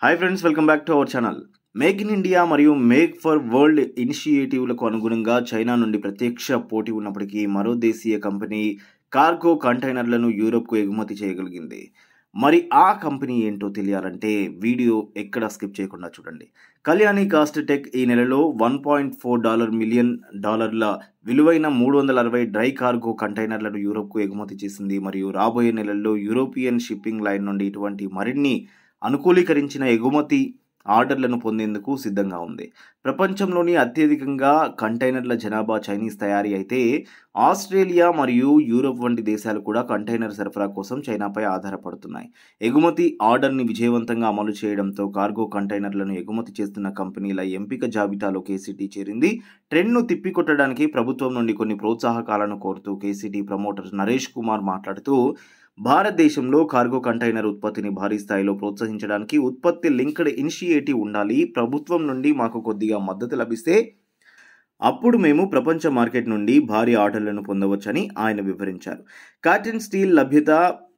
hi friends welcome back to our channel make in India మరియు make for world ఇనిషియేటివ్లకు అనుగుణంగా China నుండి ప్రత్యక్ష పోటీ ఉన్నప్పటికీ మరో దేశీయ కంపెనీ కార్గో కంటైనర్లను యూరోప్కు ఎగుమతి చేయగలిగింది మరి ఆ కంపెనీ ఏంటో తెలియాలంటే వీడియో ఎక్కడ స్కిప్ చేయకుండా చూడండి కళ్యాణి కాస్ట్ టెక్ ఈ నెలలో one point four dollar million డాలర్ల విలువైన మూడు వందల అరవై డ్రై కార్గో కంటైనర్లను యూరోప్కు ఎగుమతి చేసింది మరియు రాబోయే నెలల్లో యూరోపియన్ షిప్పింగ్ లైన్ నుండి ఇటువంటి మరిన్ని అనుకూలీకరించిన ఎగుమతి ఆర్డర్లను పొందేందుకు సిద్ధంగా ఉంది ప్రపంచంలోని అత్యధికంగా కంటైనర్ల జనాభా చైనీస్ తయారీ అయితే ఆస్ట్రేలియా మరియు యూరోప్ వంటి దేశాలు కూడా కంటైనర్ సరఫరా కోసం చైనాపై ఆధారపడుతున్నాయి ఎగుమతి ఆర్డర్ని విజయవంతంగా అమలు చేయడంతో కార్గో కంటైనర్లను ఎగుమతి చేస్తున్న కంపెనీల ఎంపిక జాబితాలో కేసీటీ చేరింది ట్రెండ్ను తిప్పికొట్టడానికి ప్రభుత్వం నుండి కొన్ని ప్రోత్సాహకాలను కోరుతూ కేసీటీ ప్రమోటర్ నరేష్ కుమార్ మాట్లాడుతూ భారతదేశంలో కార్గో కంటైనర్ ఉత్పత్తిని భారీ స్థాయిలో ప్రోత్సహించడానికి ఉత్పత్తి లింక్డ్ ఇనిషియేటివ్ ఉండాలి ప్రభుత్వం నుండి మాకు కొద్దిగా మద్దతు లభిస్తే అప్పుడు మేము ప్రపంచ మార్కెట్ నుండి భారీ ఆర్డర్లను పొందవచ్చని ఆయన వివరించారు కాటన్ స్టీల్ లభ్యత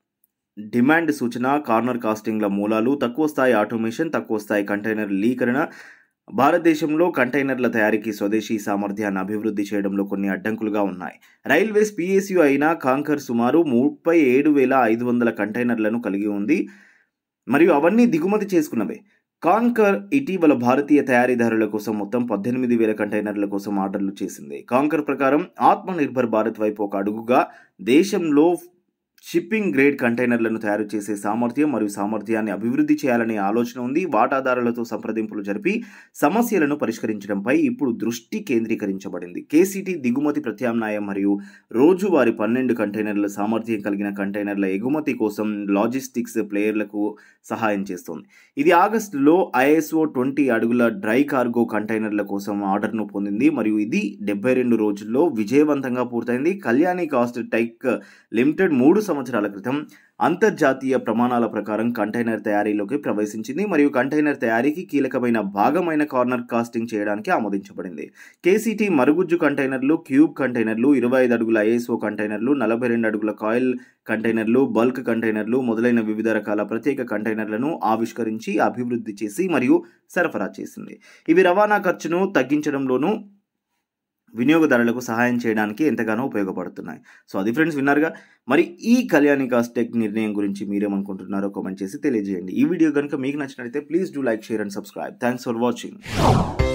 డిమాండ్ సూచన కార్నర్ కాస్టింగ్ల మూలాలు తక్కువ స్థాయి ఆటోమేషన్ తక్కువ స్థాయి కంటైనర్ లీకరణ భారతదేశంలో కంటైనర్ల తయారీకి స్వదేశీ సామర్థ్యాన్ని అభివృద్ధి చేయడంలో కొన్ని అడ్డంకులుగా ఉన్నాయి రైల్వేస్ పిఎస్యు అయిన కాంకర్ సుమారు ముప్పై ఏడు వేల ఐదు వందల కంటైనర్లను కలిగి ఉంది మరియు అవన్నీ దిగుమతి చేసుకున్నవే కాంకర్ ఇటీవల భారతీయ తయారీదారుల కోసం మొత్తం పద్దెనిమిది వేల కంటైనర్ల కోసం ఆర్డర్లు చేసింది కాంకర్ ప్రకారం ఆత్మ నిర్భర్ భారత్ వైపు ఒక అడుగుగా దేశంలో షిప్పింగ్ గ్రేడ్ కంటైనర్లను తయారు చేసే సామర్థ్యం మరియు సామర్థ్యాన్ని అభివృద్ధి చేయాలనే ఆలోచన ఉంది వాటాదారులతో సంప్రదింపులు జరిపి సమస్యలను పరిష్కరించడంపై ఇప్పుడు దృష్టి కేంద్రీకరించబడింది కేసీటీ దిగుమతి ప్రత్యామ్నాయం మరియు రోజువారి పన్నెండు కంటైనర్ల సామర్థ్యం కలిగిన కంటైనర్ల ఎగుమతి కోసం లాజిస్టిక్స్ ప్లేయర్లకు సహాయం చేస్తోంది ఇది ఆగస్టులో ఐఎస్ఓ ట్వంటీ అడుగుల డ్రై కార్గో కంటైనర్ల కోసం ఆర్డర్ను పొందింది మరియు ఇది డెబ్బై రెండు రోజుల్లో విజయవంతంగా పూర్తయింది కళ్యాణి కాస్ట్ టెక్ లిమిటెడ్ మూడు సంవత్సరాల క్రితం అంతర్జాతీయ ప్రమాణాల ప్రకారం కంటైనర్ తయారీలోకి ప్రవేశించింది మరియు కంటైనర్ తయారీకి కీలకమైన భాగమైన కార్నర్ కాస్టింగ్ చేయడానికి ఆమోదించబడింది కేసీటీ మరుగుజ్జు కంటైనర్లు క్యూబ్ కంటైనర్లు ఇరవై ఐదు అడుగుల ఐఎస్ఓ కంటైనర్లు నలభై రెండు అడుగుల కాయిల్ కంటైనర్లు బల్క్ కంటైనర్లు మొదలైన వివిధ రకాల ప్రత్యేక కంటైనర్లను ఆవిష్కరించి అభివృద్ధి చేసి మరియు సరఫరా చేసింది ఇవి రవాణా ఖర్చును తగ్గించడంలోనూ వినియోగదారులకు సహాయం చేయడానికి ఎంతగానో ఉపయోగపడుతున్నాయి సో అది ఫ్రెండ్స్ విన్నారుగా మరి ఈ కళ్యాణి కాస్టెక్ నిర్ణయం గురించి మీరేమనుకుంటున్నారో కామెంట్ చేసి తెలియజేయండి ఈ వీడియో కనుక మీకు నచ్చినట్లయితే please do like share and subscribe thanks for watching